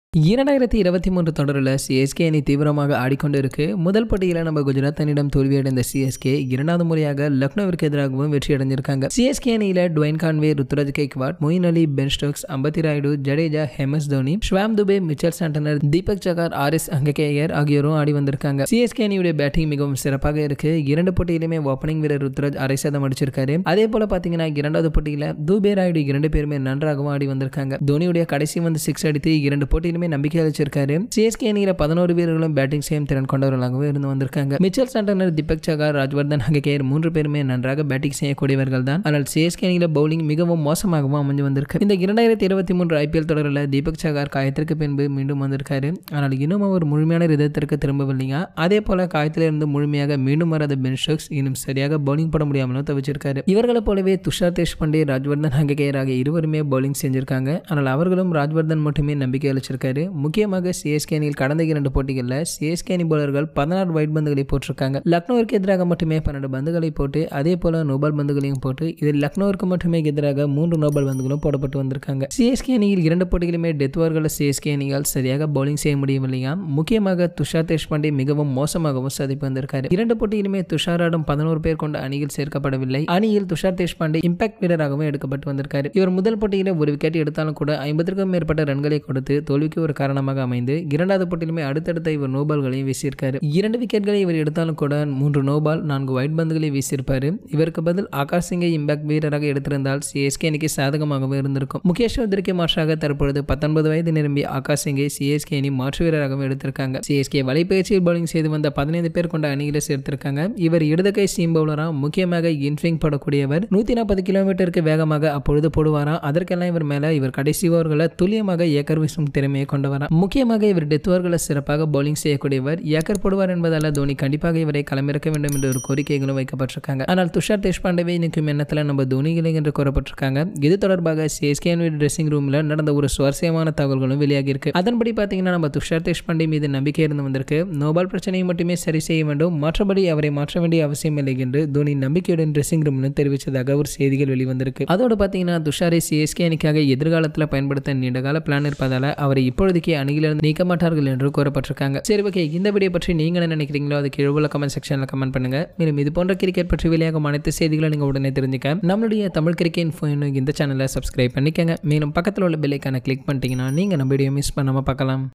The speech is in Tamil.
இரண்டாயிரத்தி இருபத்தி மூன்று தொடரில் சிஎஸ்கே அணி தீவிரமாக ஆடிக்கொண்டு இருக்கு முதல் போட்டியில் நம்ம குஜராத் அணியிடம் தோல்வியடைந்த சிஎஸ்கே இரண்டாவது முறையாக லக்னோவிற்கு எதிராகவும் வெற்றி அடைஞ்சிருக்காங்க சிஎஸ்கே அணியில Devon Conway Ruturaj Gaikwad Moeen Ali Ben Stokes Ambati Rayudu Jadeja M S Dhoni Shivam Dube Mitchell Santner Deepak Chahar ஆரிஸ் அங்ககேயர் ஆகியோரும் ஆடி வந்திருக்காங்க சிஎஸ்கே அணியுடைய பேட்டிங் மிகவும் சிறப்பாக இருக்கு இரண்டு போட்டியிலுமே ஓப்பனிங் வீரர் ருத்துராஜ் அரை சதம் அடிச்சிருக்காரு அதே போல பாத்தீங்கன்னா இரண்டாவது போட்டியில துபே ராயுடு இரண்டு பேருமே நன்றாகவும் ஆடி வந்திருக்காங்க தோனியுடைய கடைசி வந்து சிக்ஸ் அடித்து இரண்டு போட்டியிலுமே நம்பிக்கை அளிச்சிருக்காரு சிஎஸ்கே அணியில பதினோரு வீரர்களும் பேட்டிங் செய்யும் திறன் கொண்டவர்களாகவே இருந்து வந்திருக்காங்க மிச்சல் சாண்டனர் தீபக் சகார் ராஜ்வர்தன் ஹங்ககேயர் மூன்று பேருமே நன்றாக பேட்டிங் செய்யக்கூடியவர்கள் தான் ஆனால் சிஎஸ்கே அணியில பவுலிங் மிகவும் மோசமாகவும் அமைஞ்சு வந்திருக்கு இந்த இரண்டாயிரத்தி இருபத்தி மூன்று ஐபிஎல் தொடரில் தீபக் சகார் காயத்திற்கு பின்பு மீண்டும் வந்திருக்காரு ஆனால் இன்னும் அவர் முழுமையான ரிதத்திற்கு திரும்பவில்லைங்க அதே போல காயத்திலிருந்து முழுமையாக மீண்டும் வராத பென் ஸ்டோக்ஸ் இன்னும் சரியாக பவுலிங் போட முடியாமலும் தவிச்சிருக்காரு இவர்களை போலவே துஷார் தேஷ்பாண்டே ராஜ்வர்தன் ஹங்ககேயர் ஆகிய இருவருமே பவுலிங் செஞ்சிருக்காங்க ஆனால் அவர்களும் ராஜ்வர்தன் மட்டுமே நம்பிக்கை அளிச்சிருக்காரு முக்கியமாக சிஎஸ்கே அணியில் கடந்த இரண்டு போட்டிகளில் சிஎஸ்கே அணி பவுலர்கள் பதினாறு வைட் பந்துகளை போட்டிருக்காங்க லக்னோவிற்கு எதிராக மட்டுமே பன்னெண்டு பந்துகளை போட்டு அதே போல நோபால் பந்துகளையும் போட்டு இதில் லக்னோவிற்கு மட்டுமே எதிராக மூன்று நோபால் பந்துகளும் போடப்பட்டு வந்திருக்காங்க சிஎஸ்கே அணியில் இரண்டு போட்டிகளுமே டெத் ஓவர்களை சிஎஸ்கே அணியால் சரியாக பவுலிங் செய்ய முடியவில்லையா முக்கியமாக துஷார் தேஷ்பாண்டே மிகவும் மோசமாகவும் சதிப்பு வந்திருக்காரு இரண்டு போட்டியிலுமே துஷார் ஆடும் பதினோரு பேர் கொண்ட அணியில் சேர்க்கப்படவில்லை அணியில் துஷார் தேஷ்பாண்டே இம்பாக்ட் வீரராகவும் எடுக்கப்பட்டு வந்திருக்காரு இவர் முதல் போட்டியில ஒரு விக்கெட் எடுத்தாலும் கூட ஐம்பதுக்கும் மேற்பட்ட ரன்களை கொடுத்து தோல்விக்கு ஒரு காரணமாக அமைந்து இரண்டாவது போட்டியிலுமே அடுத்தடுத்த இவர் நோபால்களையும் வீசியிருக்காரு இரண்டு விக்கெட்களை இவர் எடுத்தாலும் கூட மூன்று நோபால் நான்கு ஒயிட் பந்துகளை வீசியிருப்பாரு இவருக்கு பதில் ஆகாஷ் சிங்கை இம்பாக்ட் வீரராக எடுத்திருந்தால் சிஎஸ்கே அணிக்கு சாதகமாகவே இருந்திருக்கும் முகேஷ் சௌத்ரிக்கு மாற்றாக தற்பொழுது பத்தொன்பது வயது நிரம்பிய ஆகாஷ் சிங்கை சிஎஸ்கே அணி மாற்று வீரராகவும் எடுத்திருக்காங்க சிஎஸ்கே வலைப்பயிற்சியில் பவுலிங் செய்து வந்த பதினைந்து பேர் கொண்ட அணியில சேர்த்திருக்காங்க இவர் இடதுகை சீம் பவுலரா முக்கியமாக இன்ஸ்விங் போடக்கூடியவர் நூத்தி நாற்பது கிலோமீட்டருக்கு வேகமாக அப்பொழுது போடுவாராம் அதற்கெல்லாம் இவர் மேல இவர் கடைசி ஓவர்களை துல்லியமாக ஏக்கர் வீசும் திறமையை கொண்டவராம் முக்கியமாக இவர் டெத் ஓவர்களை சிறப்பாக பவுலிங் செய்யக்கூடியவர் ஏக்கர் போடுவார் என்பதால் தோனி கண்டிப்பாக இவரை களமிறக்க வேண்டும் என்ற ஒரு கோரிக்கைகளும் வைக்கப்பட்டிருக்காங்க ஆனால் துஷார் தேஷ்பாண்டவே நிற்கும் எண்ணத்தில் நம்ம தோனி இல்லை என்று கூறப்பட்டிருக்காங்க இது தொடர்பாக சிஎஸ்கே ட்ரெஸ்ஸிங் ரூம்ல நடந்த ஒரு சுவாரஸ்யமான தகவல்களும் வெளியாகி இருக்கு அதன்படி பார்த்தீங்கன்னா நம்ம துஷார் தேஷ்பாண்டே மீது நம்பிக்கை இருந்து வந்திருக்கு நோபால் பிரச்சனையை மட்டுமே சரி செய்ய வேண்டும் மற்றபடி அவரை மாற்ற வேண்டிய அவசியம் இல்லை என்று தோனி நம்பிக்கையுடன் ட்ரெஸ்ஸிங் ரூம்ல தெரிவித்ததாக ஒரு செய்திகள் வெளிவந்திருக்கு அதோடு பார்த்தீங்கன்னா துஷாரை சிஎஸ்கே அணிக்காக எதிர்காலத்தில் பயன்படுத்த நீண்டகால பிளான் இருப்பதால அவரை இப்பொழுதைக்கு அணியிலிருந்து நீக்க மாட்டார்கள் என்று கூறப்பட்டிருக்காங்க சரி ஓகே இந்த வீடியோ பற்றி நீங்க என்ன நினைக்கிறீங்களோ அது கீழே உள்ள கமெண்ட் செக்ஷனில் கமெண்ட் பண்ணுங்க மேலும் இது போன்ற கிரிக்கெட் பற்றி வெளியாகும் அனைத்து செய்திகளும் நீங்கள் உடனே தெரிஞ்சுக்க நம்மளுடைய தமிழ் கிரிக்கெட் இன்ஃபோ இந்த சேனலை சப்ஸ்கிரைப் பண்ணிக்கங்க மேலும் பக்கத்தில் உள்ள பெல்லைக்கான கிளிக் பண்ணிட்டீங்கன்னா நீங்கள் நம்ம வீடியோ மிஸ் பண்ணாமல் பார்க்கலாம்